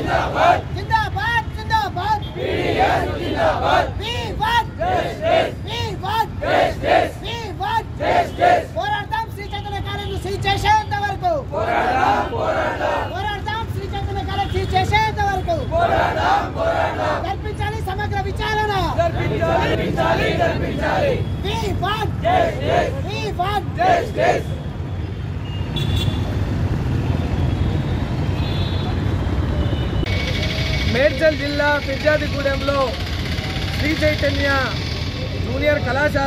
Zindabad Zindabad We want We want We want పోరాడతాం Shri Chaitanya college seize చేసేంత వరకు పోరాడతాం శ్రీ చైతన్య కాలేజ్ సీజ్ చేసేంత వరకు జరిపించాలి సమగ్ర విచారణ We want We want Medchal జిల్లా ఫిర్యాదిగూడెంలో శ్రీ చైతన్య జూనియర్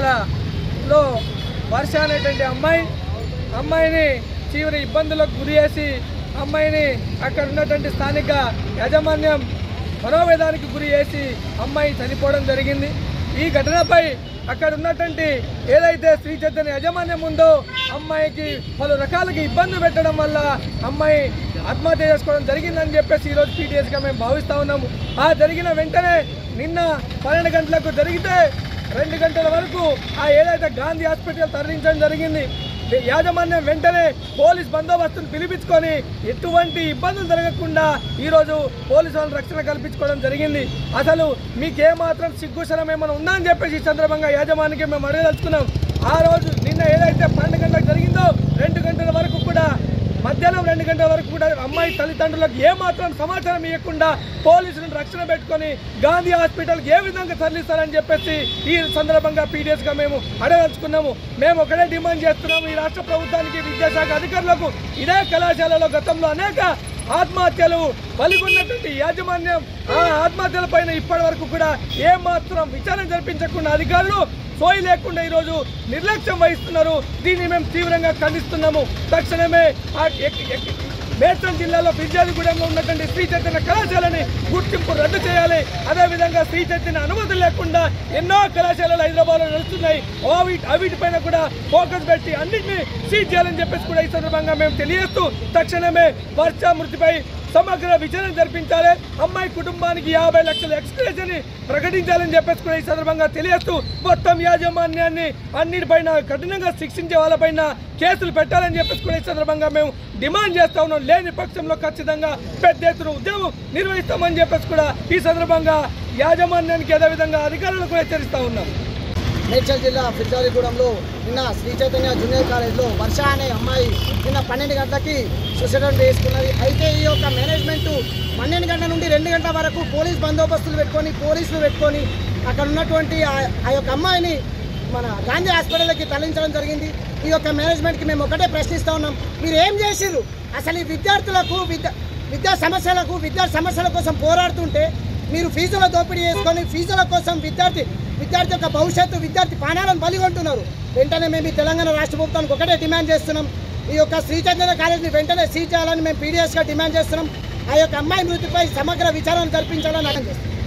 కళాశాలలో వర్ష అనేటువంటి అమ్మాయి అమ్మాయిని తీవ్ర ఇబ్బందులకు గురి చేసి అమ్మాయిని అక్కడ ఉన్నటువంటి స్థానిక యాజమాన్యం మనోవేదానికి గురి చేసి అమ్మాయి చనిపోవడం జరిగింది ఈ ఘటనపై అక్కడ ఉన్నటువంటి ఏదైతే శ్రీ చైతన్య యాజమాన్యం ఉందో అమ్మాయికి పలు రకాలుగా ఇబ్బంది పెట్టడం వల్ల అమ్మాయి ఆత్మహత్య చేసుకోవడం జరిగిందని చెప్పేసి ఈరోజు పీటీఎస్గా మేము భావిస్తా ఉన్నాము ఆ జరిగిన వెంటనే నిన్న పన్నెండు గంటలకు జరిగితే రెండు గంటల వరకు ఆ ఏదైతే గాంధీ హాస్పిటల్ తరలించడం జరిగింది యాజమాన్యం వెంటనే పోలీస్ బందోబస్తును పిలిపించుకొని ఎటువంటి ఇబ్బందులు జరగకుండా ఈరోజు పోలీసు వాళ్ళని రక్షణ కల్పించుకోవడం జరిగింది అసలు మీకేమాత్రం సిగ్గుశరం ఏమైనా ఉందా అని చెప్పేసి ఈ సందర్భంగా యాజమాన్యానికి మేము అడగదలుచుకున్నాం ఆ రోజు నిన్న ఏదైతే పన్నెండు గంటలకు జరిగిందో రెండు గంటల వరకు కూడా మధ్యాహ్నం రెండు గంటల వరకు కూడా అమ్మాయి తల్లిదండ్రులకు ఏమాత్రం సమాచారం ఇవ్వకుండా పోలీసులను రక్షణ పెట్టుకొని గాంధీ హాస్పిటల్కి ఏ విధంగా తరలిస్తారని చెప్పేసి ఈ సందర్భంగా పీడిఎస్గా మేము అడగదలుచుకున్నాము మేము ఒకటే డిమాండ్ చేస్తున్నాము ఈ రాష్ట్ర ప్రభుత్వానికి విద్యాశాఖ అధికారులకు ఇదే కళాశాలలో గతంలో అనేక ఆత్మహత్యలు పలిగొన్నటువంటి యాజమాన్యం ఆ ఆత్మహత్యల పైన ఇప్పటి వరకు కూడా ఏమాత్రం విచారణ జరిపించకుండా అధికారులు సోయి లేకుండా ఈరోజు నిర్లక్ష్యం వహిస్తున్నారు దీన్ని మేము తీవ్రంగా ఖండిస్తున్నాము తక్షణమే ఆ ఎక్- ఎక్- మేడ్చల్ జిల్లాలో ఫిర్యాదిగూడెంలో ఉన్నటువంటి శ్రీ చైతన్య కళాశాలని గుర్తింపు రద్దు చేయాలి అదేవిధంగా శ్రీ చైతన్య అనుమతి లేకుండా ఎన్నో కళాశాలలు హైదరాబాద్లో నడుస్తున్నాయి అవి అవిటిపైన కూడా ఫోకస్ పెట్టి అన్నింటినీ సీజ్ చేయాలని చెప్పేసి కూడా ఈ సందర్భంగా మేము తెలియజేస్తూ తక్షణమే వర్ష మృతిపై సమగ్ర విచారణ జరిపించాలి అమ్మాయి కుటుంబానికి యాభై లక్షల ఎక్స్ప్రెషన్ ప్రకటించాలని చెప్పేసి కూడా ఈ సందర్భంగా తెలియజేస్తూ మొత్తం యాజమాన్యాన్ని అన్నిటిపైన కఠినంగా శిక్షించే వాళ్ళపైన కేసులు పెట్టాలని చెప్పేసి కూడా ఈ సందర్భంగా మేము డిమాండ్ చేస్తా ఉన్నాం లేని పక్షంలో ఖచ్చితంగా పెద్ద ఎత్తున ఉద్యమం నిర్వహిస్తామని చెప్పేసి కూడా ఈ సందర్భంగా యాజమాన్యానికి అదేవిధంగా అధికారులకు హెచ్చరిస్తా ఉన్నాం మేడ్చల్ జిల్లా ఫిర్జాదిగూడెంలో నిన్న శ్రీ చైతన్య జూనియర్ కాలేజ్లో వర్ష అనే అమ్మాయి నిన్న పన్నెండు గంటలకి సూసైడ్ వేసుకున్నది అయితే ఈ యొక్క మేనేజ్మెంట్ పన్నెండు గంటల నుండి రెండు గంటల వరకు పోలీస్ బందోబస్తులు పెట్టుకొని పోలీసులు పెట్టుకొని అక్కడ ఉన్నటువంటి ఆ- ఆ యొక్క అమ్మాయిని మన గాంధీ హాస్పిటల్కి తరలించడం జరిగింది ఈ యొక్క మేనేజ్మెంట్కి మేము ఒకటే ప్రశ్నిస్తూ ఉన్నాం మీరు ఏం చేసిర్రు అసలు ఈ విద్యార్థులకు విద్యా విద్యా సమస్యలకు విద్యా సమస్యల కోసం పోరాడుతుంటే మీరు ఫీజుల దోపిడీ చేసుకొని ఫీజుల కోసం విద్యార్థి విద్యార్థి యొక్క భవిష్యత్తు విద్యార్థి ప్రాణాలను బలిగొంటున్నారు వెంటనే మేము ఈ తెలంగాణ రాష్ట్ర ప్రభుత్వానికి ఒకటే డిమాండ్ చేస్తున్నాం ఈ యొక్క శ్రీ చైతన్య కాలేజీని వెంటనే సీజ్ చేయాలని మేము పీడిఎస్గా డిమాండ్ చేస్తున్నాం ఆ యొక్క అమ్మాయి మృతిపై సమగ్ర విచారణ జరిపించాలని అర్థం చేస్తున్నాం